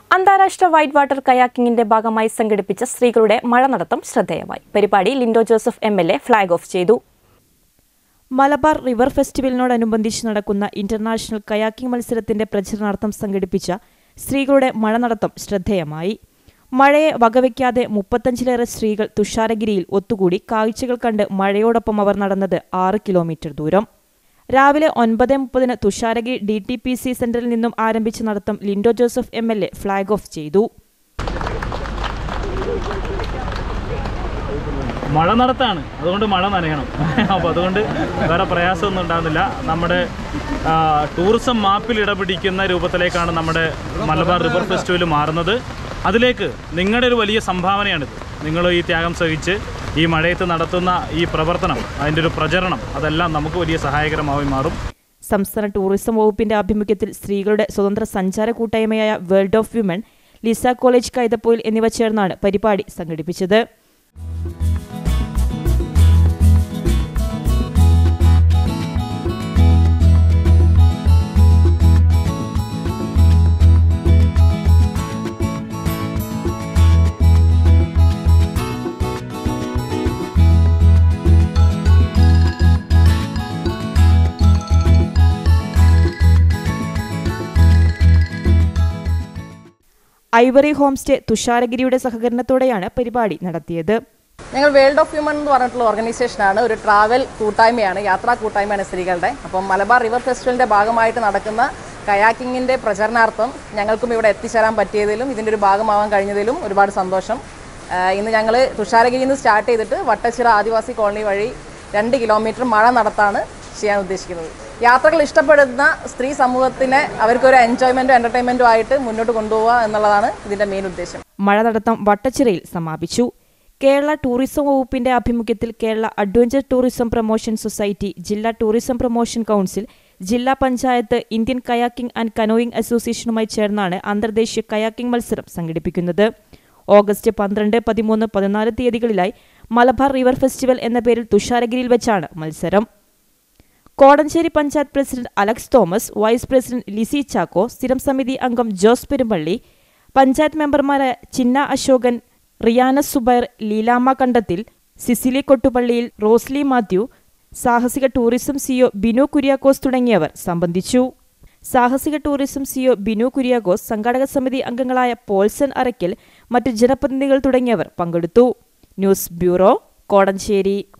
അന്താരാഷ്ട്ര white water കയാക്കിങ്ങിന്റെ ഭാഗമായി സംഘടിപ്പിച്ച സ്ത്രീകളുടെ മഴ നടത്തം ശ്രദ്ധേയമായി പരിപാടി Linto Joseph M L A flag off ചെയ്തു മലബാർ റിവർ ഫെസ്റ്റിവലിനോടനുബന്ധിച്ച് നടക്കുന്ന ഇന്റർനാഷണൽ കയാക്കിംഗ് മത്സരത്തിന്റെ പ്രചരണാർത്ഥം സംഘടിപ്പിച്ച സ്ത്രീകളുടെ മഴ നടത്തം ശ്രദ്ധേയമായി മഴയെ വകവയ്ക്കാതെ മുപ്പത്തഞ്ചിലേറെ സ്ത്രീകൾ തുഷാരഗിരിയിൽ ഒത്തുകൂടി കാഴ്ചകൾ കണ്ട് മഴയോടൊപ്പം അവർ നടന്നത് ആറ് കിലോമീറ്റർ ദൂരം രാവിലെ ഒൻപത് മുപ്പതിന് Thusharagiri D T P C സെന്ററിൽ നിന്നും ആരംഭിച്ച നടത്തം Linto Joseph M L A flag off ചെയ്തു മഴ നടത്താണ് അതുകൊണ്ട് മഴ നനയണം അപ്പോൾ അതുകൊണ്ട് വേറെ പ്രയാസമൊന്നും ഉണ്ടാകുന്നില്ല നമ്മുടെ ആ, ടൂറിസം മാപ്പിൽ ഇടപിടിക്കുന്ന രൂപത്തിലേക്കാണ് നമ്മുടെ മലബാർ റിവർ ഫെസ്റ്റിവൽ മാറുന്നത് അതിലേക്ക് നിങ്ങളുടെ ഒരു വലിയ സംഭാവനയാണിത് നിങ്ങൾ ഈ ത്യാഗം സഹിച്ച് ഈ മഴയത്ത് നടത്തുന്ന ഈ പ്രവർത്തനം അതിൻ്റെ ഒരു പ്രചരണം അതെല്ലാം നമുക്ക് വലിയ സഹായകരമായി മാറും സംസ്ഥാന ടൂറിസം വകുപ്പിന്റെ ആഭിമുഖ്യത്തിൽ സ്ത്രീകളുടെ സ്വതന്ത്ര സഞ്ചാര കൂട്ടായ്മയായ world of women Lisa college Kaithappoyil എന്നിവ ചേർന്നാണ് പരിപാടി സംഘടിപ്പിച്ചത് ഐവറി ഹോം സ്റ്റേ തുഷാരഗിരിയുടെ സഹകരണത്തോടെയാണ് പരിപാടി നടത്തിയത് ഞങ്ങൾ വേൾഡ് ഓഫ് ഹ്യൂമൻ എന്ന് പറഞ്ഞിട്ടുള്ള ഓർഗനൈസേഷനാണ് ഒരു ട്രാവൽ കൂട്ടായ്മയാണ് യാത്രാ കൂട്ടായ്മയാണ് സ്ത്രീകളുടെ അപ്പം മലബാർ റിവർ ഫെസ്റ്റിവലിൻ്റെ ഭാഗമായിട്ട് നടക്കുന്ന കയാക്കിങ്ങിൻ്റെ പ്രചരണാർത്ഥം ഞങ്ങൾക്കും ഇവിടെ എത്തിച്ചേരാൻ പറ്റിയതിലും ഇതിൻ്റെ ഒരു ഭാഗമാവാൻ കഴിഞ്ഞതിലും ഒരുപാട് സന്തോഷം ആഹ് ഇന്ന് ഞങ്ങൾ തുഷാരഗിരിയിൽ നിന്ന് സ്റ്റാർട്ട് ചെയ്തിട്ട് വട്ടച്ചിറ ആദിവാസി കോളനി വഴി രണ്ട് കിലോമീറ്റർ മഴ നടത്താണ് ചെയ്യാൻ ഉദ്ദേശിക്കുന്നത് യാത്രകൾ ഇഷ്ടപ്പെടുന്ന സ്ത്രീ സമൂഹത്തിനെ അവർക്കൊരു എൻജോയ്മെൻറ്റും എൻ്റർടൈൻമെൻറ്റും ആയിട്ട് മുന്നോട്ട് കൊണ്ടുപോകുക എന്നുള്ളതാണ് ഇതിൻ്റെ മെയിൻ ഉദ്ദേശം മഴ നടത്തം വട്ടച്ചിറയിൽ സമാപിച്ചു കേരള ടൂറിസം വകുപ്പിന്റെ ആഭിമുഖ്യത്തിൽ Kerala adventure tourism promotion society ജില്ലാ ടൂറിസം പ്രൊമോഷൻ കൗൺസിൽ ജില്ലാ panchayat Indian kayaking and canoeing അസോസിയേഷനുമായി ചേർന്നാണ് അന്തർദേശീയ കയാക്കിംഗ് മത്സരം സംഘടിപ്പിക്കുന്നത് ഓഗസ്റ്റ് പന്ത്രണ്ട് പതിമൂന്ന് പതിനാല് തീയതികളിലായി മലബാർ റിവർ ഫെസ്റ്റിവൽ എന്ന പേരിൽ തുഷാരഗിരിയിൽ വെച്ചാണ് മത്സരം Kodanchery panchayat president Alex Thomas vice president Lissy Chacko സ്ഥിരം സമിതി അംഗം ജോസ് പെരുമ്പള്ളി പഞ്ചായത്ത് മെമ്പർമാരായ ചിന്ന അശോകൻ റിയാന സുബൈർ ലീലാമ്മ കണ്ടത്തിൽ സിസിലി കൊട്ടുപള്ളിയിൽ റോസ്ലി മാത്യു സാഹസിക ടൂറിസം സിഒ ബിനു കുര്യാക്കോസ് തുടങ്ങിയവർ സംബന്ധിച്ചു സാഹസിക ടൂറിസം സിഒ ബിനു കുര്യാക്കോസ് സംഘാടക സമിതി അംഗങ്ങളായ പോൾസൺ അറയ്ക്കൽ മറ്റ് ജനപ്രതിനിധികൾ തുടങ്ങിയവർ പങ്കെടുത്തു ന്യൂസ് ബ്യൂറോ കോടഞ്ചേരി